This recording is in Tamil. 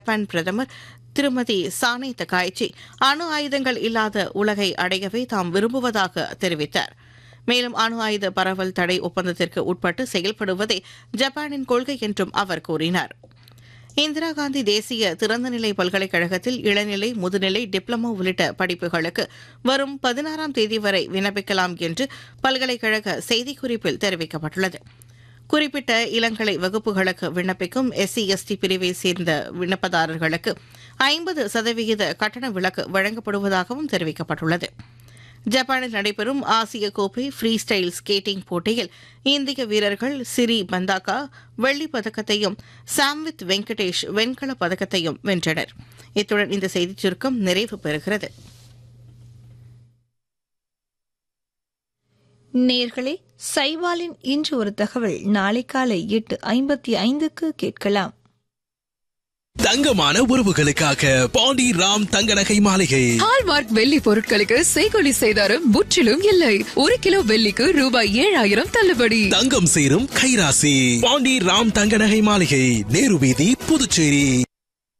ஜப்பான் பிரதமர் திருமதி சானே தகாய்ச்சி அணு ஆயுதங்கள் இல்லாத உலகை அடையவே தாம் விரும்புவதாக தெரிவித்தார் மேலும் அணு ஆயுத பரவல் தடை ஒப்பந்தத்திற்கு உட்பட்டு செயல்படுவதே ஜப்பானின் கொள்கை என்றும் அவர் கூறினார் இந்திரா காந்தி தேசிய திறந்தநிலை பல்கலைக்கழகத்தில் இளநிலை முதுநிலை டிப்ளமோ உள்ளிட்ட படிப்புகளுக்கு வரும் பதினாறாம் தேதி வரை விண்ணப்பிக்கலாம் என்று பல்கலைக்கழக செய்திக்குறிப்பில் தெரிவிக்கப்பட்டுள்ளது குறிப்பிட்ட இளங்கலை வகுப்புகளுக்கு விண்ணப்பிக்கும் எஸ்சி எஸ்டி பிரிவை சேர்ந்த விண்ணப்பதாரர்களுக்கு ஐம்பது சதவிகித கட்டண விலக்கு வழங்கப்படுவதாகவும் தெரிவிக்கப்பட்டுள்ளது ஜப்பானில் நடைபெறும் ஆசிய கோப்பை ஃப்ரீ ஸ்டைல் ஸ்கேட்டிங் போட்டியில் இந்திய வீரர்கள் சிரி பந்தாக்கா வெள்ளிப் பதக்கத்தையும் சாம்வித் வெங்கடேஷ் வெண்கலப் பதக்கத்தையும் வென்றனர் இத்துடன் இந்த செய்திச் சுருக்கம் நிறைவு பெறுகிறது நேர்களே சைவாலின் இன்று ஒரு தகவல் நாளை காலை எட்டு ஐம்பத்தி ஐந்துக்கு கேட்கலாம் தங்கமான உறவுகளுக்காக பாண்டி ராம் தங்க நகை மாளிகை ஹால்மார்க் வெள்ளி பொருட்களுக்கு செய்கொலி செய்தாரும் முற்றிலும் இல்லை ஒரு கிலோ வெள்ளிக்கு ரூபாய் ஏழாயிரம் தள்ளுபடி தங்கம் சேரும் கைராசி பாண்டி ராம் தங்க நகை மாளிகை நேரு வீதி புதுச்சேரி